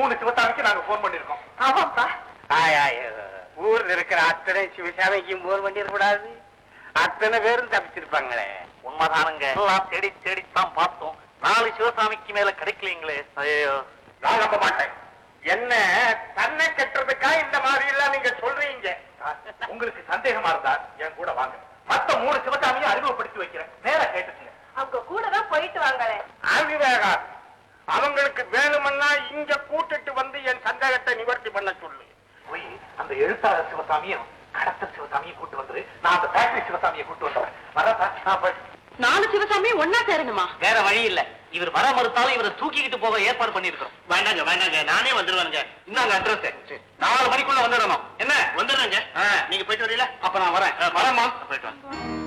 மூணு சிவசாமிக்கு நாங்க போன் பண்ணிருக்கோம் ஆமாப்பா ஊர்ல இருக்கிற அத்தனை சிவசாமிக்கும் போர் பண்ணிடக் கூடாது அத்தனை பேரும் தப்பிச்சிருப்பாங்களே உண்மைதானுங்க எல்லாம் தேடி தேடித்தான் பார்த்தோம் நாலு சிவசாமிக்கு மேல கிடைக்கலீங்களே ஐயோ நான் நம்ப மாட்டேன் என்ன தன்னை கட்டுறதுக்கா இந்த மாதிரி எல்லாம் நீங்க சொல்றீங்க உங்களுக்கு சந்தேகமா இருந்தா என் கூட வாங்க மத்த மூணு சிவசாமியும் அறிமுகப்படுத்தி வைக்கிறேன் நேரா கேட்டுச்சுங்க அவங்க கூட தான் போயிட்டு வாங்களே அது வேகாது அவங்களுக்கு வேணுமன்னா இங்க கூட்டிட்டு வந்து என் சந்தேகத்தை நிவர்த்தி பண்ண சொல்லு போய் அந்த எழுத்தாளர் சிவசாமியும் கடத்தல் சிவசாமியும் கூட்டு வந்துரு நான் அந்த ஃபேக்டரி சிவசாமியை கூட்டு வந்துடுறேன் வரதா நான் போய் நாலு சிவசாமி ஒன்னா சேரணுமா வேற வழி இல்ல இவர் வர மறுத்தாலும் இவரை தூக்கிக்கிட்டு போக ஏற்பாடு பண்ணிருக்கோம் வேண்டாங்க வேண்டாங்க நானே வந்துருவானுங்க இந்தாங்க அட்ரஸ் நாலு மணிக்குள்ள வந்துடணும் என்ன வந்துடுறேங்க நீங்க போயிட்டு வரீங்களா அப்ப நான் வரேன் வரேம்மா போயிட்டு வரேன்